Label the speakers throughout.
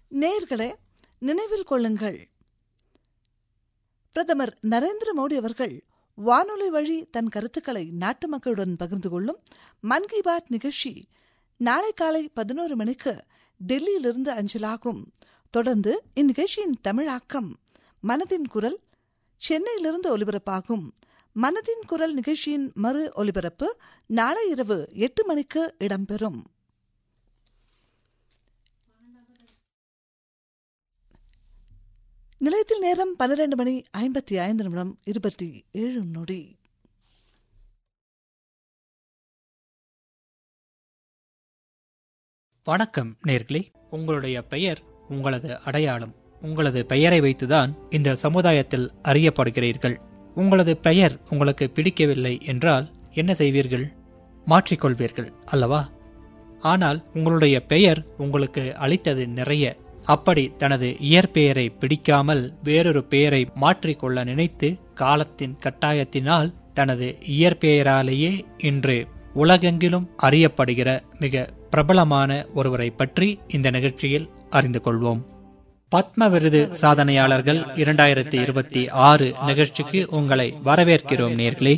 Speaker 1: நேர்களே நினைவில் கொள்ளுங்கள் பிரதமர் நரேந்திர மோடி அவர்கள் வானொலி வழி தன் கருத்துக்களை நாட்டு மக்களுடன் பகிர்ந்து கொள்ளும் மன் கி பாத் நிகழ்ச்சி நாளை காலை பதினோரு மணிக்கு டெல்லியிலிருந்து அஞ்சலாகும் தொடர்ந்து இந்நிகழ்ச்சியின் தமிழாக்கம் மனதின் குரல் சென்னையிலிருந்து ஒலிபரப்பாகும் மனதின் குரல் நிகழ்ச்சியின் மறு ஒலிபரப்பு நாளை இரவு எட்டு மணிக்கு இடம்பெறும் நிலையத்தில் நேரம் பன்னிரண்டு மணி ஐம்பத்தி ஐந்து நிமிடம் இருபத்தி ஏழு நொடி
Speaker 2: வணக்கம் நேர்களே உங்களுடைய பெயர் உங்களது அடையாளம் உங்களது பெயரை வைத்துதான் இந்த சமுதாயத்தில் அறியப்படுகிறீர்கள் உங்களது பெயர் உங்களுக்கு பிடிக்கவில்லை என்றால் என்ன செய்வீர்கள் மாற்றிக்கொள்வீர்கள் அல்லவா ஆனால் உங்களுடைய பெயர் உங்களுக்கு அளித்தது நிறைய அப்படி தனது இயற்பெயரை பிடிக்காமல் வேறொரு பெயரை மாற்றிக்கொள்ள நினைத்து காலத்தின் கட்டாயத்தினால் தனது இயற்பெயராலேயே இன்று உலகெங்கிலும் அறியப்படுகிற மிக பிரபலமான ஒருவரை பற்றி இந்த நிகழ்ச்சியில் அறிந்து கொள்வோம் பத்ம விருது சாதனையாளர்கள் இரண்டாயிரத்தி இருபத்தி ஆறு நிகழ்ச்சிக்கு உங்களை வரவேற்கிறோம் நேர்களே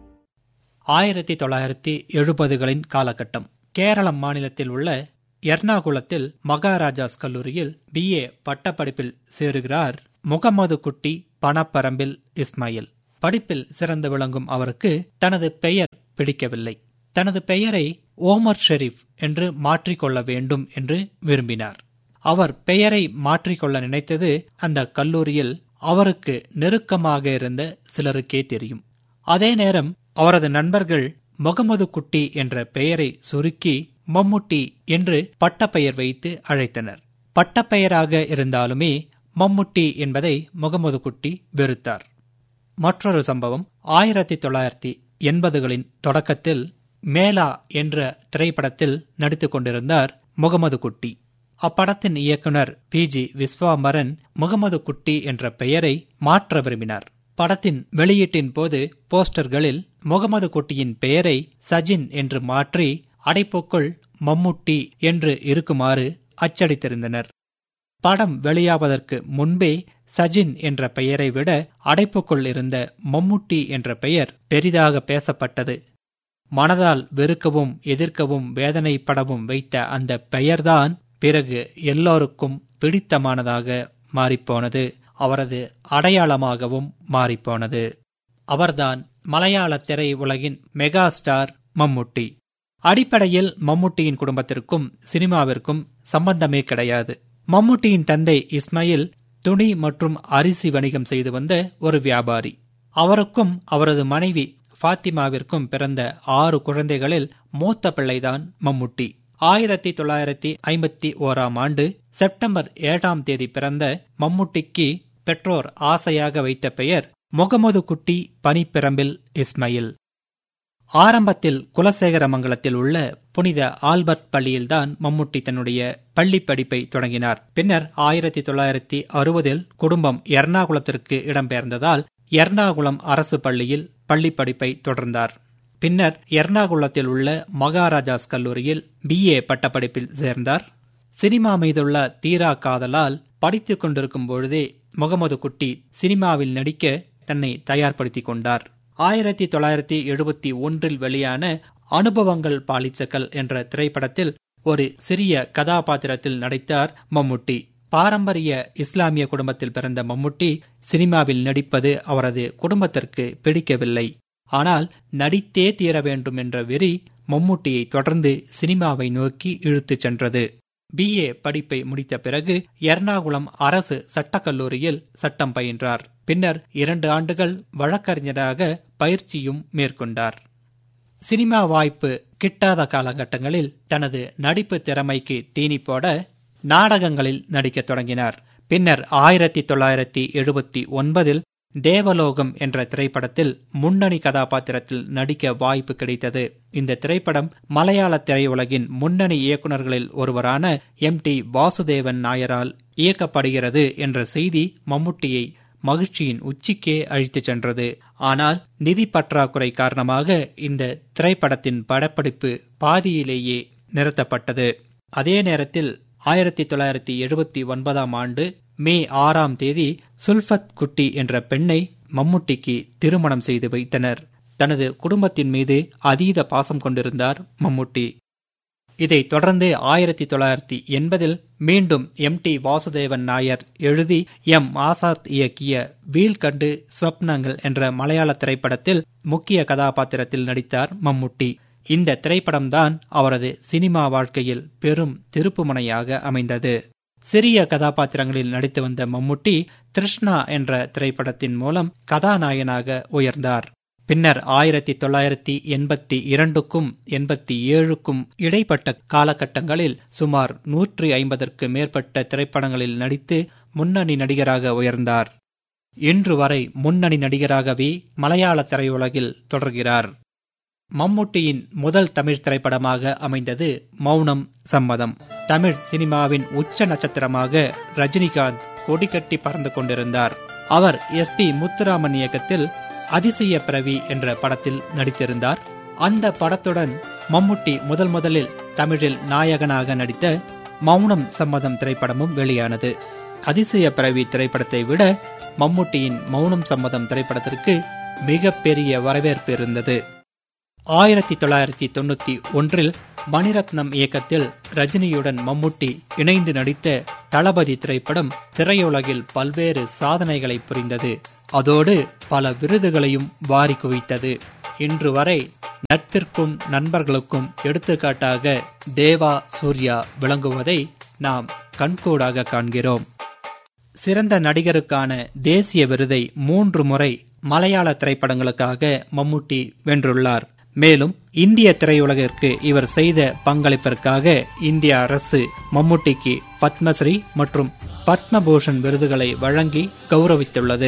Speaker 2: ஆயிரத்தி தொள்ளாயிரத்தி எழுபதுகளின் காலகட்டம் கேரளம் மாநிலத்தில் உள்ள எர்ணாகுளத்தில் மகாராஜாஸ் கல்லூரியில் பிஏ பட்டப்படிப்பில் சேருகிறார் முகமது குட்டி பணப்பரம்பில் இஸ்மாயில் படிப்பில் சிறந்து விளங்கும் அவருக்கு தனது பெயர் பிடிக்கவில்லை தனது பெயரை ஓமர் ஷெரீப் என்று மாற்றிக்கொள்ள வேண்டும் என்று விரும்பினார் அவர் பெயரை மாற்றிக்கொள்ள நினைத்தது அந்த கல்லூரியில் அவருக்கு நெருக்கமாக இருந்த சிலருக்கே தெரியும் அதே நேரம் அவரது நண்பர்கள் முகமது குட்டி என்ற பெயரை சுருக்கி மம்முட்டி என்று பட்டப்பெயர் வைத்து அழைத்தனர் பட்டப்பெயராக இருந்தாலுமே மம்முட்டி என்பதை முகமது குட்டி வெறுத்தார் மற்றொரு சம்பவம் ஆயிரத்தி தொள்ளாயிரத்தி எண்பதுகளின் தொடக்கத்தில் மேலா என்ற திரைப்படத்தில் நடித்துக் கொண்டிருந்தார் முகமது குட்டி அப்படத்தின் இயக்குனர் பி ஜி விஸ்வாமரன் முகமது குட்டி என்ற பெயரை மாற்ற விரும்பினார் படத்தின் வெளியீட்டின் போது போஸ்டர்களில் முகமது குட்டியின் பெயரை சஜின் என்று மாற்றி அடைப்புக்குள் மம்முட்டி என்று இருக்குமாறு அச்சடித்திருந்தனர் படம் வெளியாவதற்கு முன்பே சஜின் என்ற பெயரை விட அடைப்புக்குள் இருந்த மம்முட்டி என்ற பெயர் பெரிதாக பேசப்பட்டது மனதால் வெறுக்கவும் எதிர்க்கவும் வேதனைப்படவும் வைத்த அந்த பெயர்தான் பிறகு எல்லோருக்கும் பிடித்தமானதாக மாறிப்போனது அவரது அடையாளமாகவும் மாறிப்போனது அவர்தான் மலையாள திரை உலகின் மெகா ஸ்டார் மம்முட்டி அடிப்படையில் மம்முட்டியின் குடும்பத்திற்கும் சினிமாவிற்கும் சம்பந்தமே கிடையாது மம்முட்டியின் தந்தை இஸ்மாயில் துணி மற்றும் அரிசி வணிகம் செய்து வந்த ஒரு வியாபாரி அவருக்கும் அவரது மனைவி ஃபாத்திமாவிற்கும் பிறந்த ஆறு குழந்தைகளில் மூத்த பிள்ளைதான் மம்முட்டி ஆயிரத்தி தொள்ளாயிரத்தி ஐம்பத்தி ஓராம் ஆண்டு செப்டம்பர் ஏழாம் தேதி பிறந்த மம்முட்டிக்கு பெற்றோர் ஆசையாக வைத்த பெயர் முகமது குட்டி பனிப்பிரம்பில் இஸ்மாயில் ஆரம்பத்தில் குலசேகரமங்கலத்தில் உள்ள புனித ஆல்பர்ட் பள்ளியில்தான் மம்முட்டி தன்னுடைய பள்ளி படிப்பை தொடங்கினார் பின்னர் ஆயிரத்தி தொள்ளாயிரத்தி அறுபதில் குடும்பம் எர்ணாகுளத்திற்கு இடம்பெயர்ந்ததால் எர்ணாகுளம் அரசு பள்ளியில் பள்ளி படிப்பை தொடர்ந்தார் பின்னர் எர்ணாகுளத்தில் உள்ள மகாராஜாஸ் கல்லூரியில் பிஏ பட்டப்படிப்பில் சேர்ந்தார் சினிமா மீதுள்ள தீரா காதலால் படித்துக் கொண்டிருக்கும் பொழுதே முகமது குட்டி சினிமாவில் நடிக்க தன்னை தயார்படுத்திக் கொண்டார் ஆயிரத்தி தொள்ளாயிரத்தி எழுபத்தி ஒன்றில் வெளியான அனுபவங்கள் பாலிச்சக்கல் என்ற திரைப்படத்தில் ஒரு சிறிய கதாபாத்திரத்தில் நடித்தார் மம்முட்டி பாரம்பரிய இஸ்லாமிய குடும்பத்தில் பிறந்த மம்முட்டி சினிமாவில் நடிப்பது அவரது குடும்பத்திற்கு பிடிக்கவில்லை ஆனால் நடித்தே தீர வேண்டும் என்ற வெறி மம்முட்டியை தொடர்ந்து சினிமாவை நோக்கி இழுத்துச் சென்றது பிஏ படிப்பை முடித்த பிறகு எர்ணாகுளம் அரசு சட்டக்கல்லூரியில் சட்டம் பயின்றார் பின்னர் இரண்டு ஆண்டுகள் வழக்கறிஞராக பயிற்சியும் மேற்கொண்டார் சினிமா வாய்ப்பு கிட்டாத காலகட்டங்களில் தனது நடிப்பு திறமைக்கு தீனி போட நாடகங்களில் நடிக்கத் தொடங்கினார் பின்னர் ஆயிரத்தி தொள்ளாயிரத்தி எழுபத்தி ஒன்பதில் தேவலோகம் என்ற திரைப்படத்தில் முன்னணி கதாபாத்திரத்தில் நடிக்க வாய்ப்பு கிடைத்தது இந்த திரைப்படம் மலையாள திரையுலகின் முன்னணி இயக்குநர்களில் ஒருவரான எம் டி வாசுதேவன் நாயரால் இயக்கப்படுகிறது என்ற செய்தி மம்முட்டியை மகிழ்ச்சியின் உச்சிக்கே அழித்துச் சென்றது ஆனால் நிதி பற்றாக்குறை காரணமாக இந்த திரைப்படத்தின் படப்பிடிப்பு பாதியிலேயே நிறுத்தப்பட்டது அதே நேரத்தில் ஆயிரத்தி தொள்ளாயிரத்தி எழுபத்தி ஒன்பதாம் ஆண்டு மே ஆறாம் தேதி சுல்ஃபத் குட்டி என்ற பெண்ணை மம்முட்டிக்கு திருமணம் செய்து வைத்தனர் தனது குடும்பத்தின் மீது அதீத பாசம் கொண்டிருந்தார் மம்முட்டி இதைத் தொடர்ந்து ஆயிரத்தி தொள்ளாயிரத்தி எண்பதில் மீண்டும் எம் டி வாசுதேவன் நாயர் எழுதி எம் ஆசாத் இயக்கிய வீல்கண்டு ஸ்வப்னங்கள் என்ற மலையாள திரைப்படத்தில் முக்கிய கதாபாத்திரத்தில் நடித்தார் மம்முட்டி இந்த திரைப்படம்தான் அவரது சினிமா வாழ்க்கையில் பெரும் திருப்புமுனையாக அமைந்தது சிறிய கதாபாத்திரங்களில் நடித்து வந்த மம்முட்டி திருஷ்ணா என்ற திரைப்படத்தின் மூலம் கதாநாயகனாக உயர்ந்தார் பின்னர் ஆயிரத்தி தொள்ளாயிரத்தி எண்பத்தி இரண்டுக்கும் எண்பத்தி ஏழுக்கும் இடைப்பட்ட காலகட்டங்களில் சுமார் நூற்றி ஐம்பதற்கு மேற்பட்ட திரைப்படங்களில் நடித்து முன்னணி நடிகராக உயர்ந்தார் இன்று வரை முன்னணி நடிகராகவே மலையாள திரையுலகில் தொடர்கிறார் மம்முட்டியின் முதல் தமிழ் திரைப்படமாக அமைந்தது மௌனம் சம்மதம் தமிழ் சினிமாவின் உச்ச நட்சத்திரமாக ரஜினிகாந்த் கொடிகட்டி பறந்து கொண்டிருந்தார் அவர் எஸ் பி முத்துராமன் இயக்கத்தில் அதிசய பிரவி என்ற படத்தில் நடித்திருந்தார் அந்த படத்துடன் மம்முட்டி முதல் முதலில் தமிழில் நாயகனாக நடித்த மௌனம் சம்மதம் திரைப்படமும் வெளியானது அதிசய பிரவி திரைப்படத்தை விட மம்முட்டியின் மௌனம் சம்மதம் திரைப்படத்திற்கு மிக பெரிய வரவேற்பு இருந்தது ஆயிரத்தி தொள்ளாயிரத்தி தொண்ணூத்தி ஒன்றில் மணிரத்னம் இயக்கத்தில் ரஜினியுடன் மம்முட்டி இணைந்து நடித்த தளபதி திரைப்படம் திரையுலகில் பல்வேறு சாதனைகளை புரிந்தது அதோடு பல விருதுகளையும் வாரி குவித்தது இன்று வரை நட்பிற்கும் நண்பர்களுக்கும் எடுத்துக்காட்டாக தேவா சூர்யா விளங்குவதை நாம் கண்கூடாக காண்கிறோம் சிறந்த நடிகருக்கான தேசிய விருதை மூன்று முறை மலையாள திரைப்படங்களுக்காக மம்முட்டி வென்றுள்ளார் மேலும் இந்திய திரையுலகிற்கு இவர் செய்த பங்களிப்பிற்காக இந்திய அரசு மம்முட்டிக்கு பத்மஸ்ரீ மற்றும் பத்மபூஷன் விருதுகளை வழங்கி கௌரவித்துள்ளது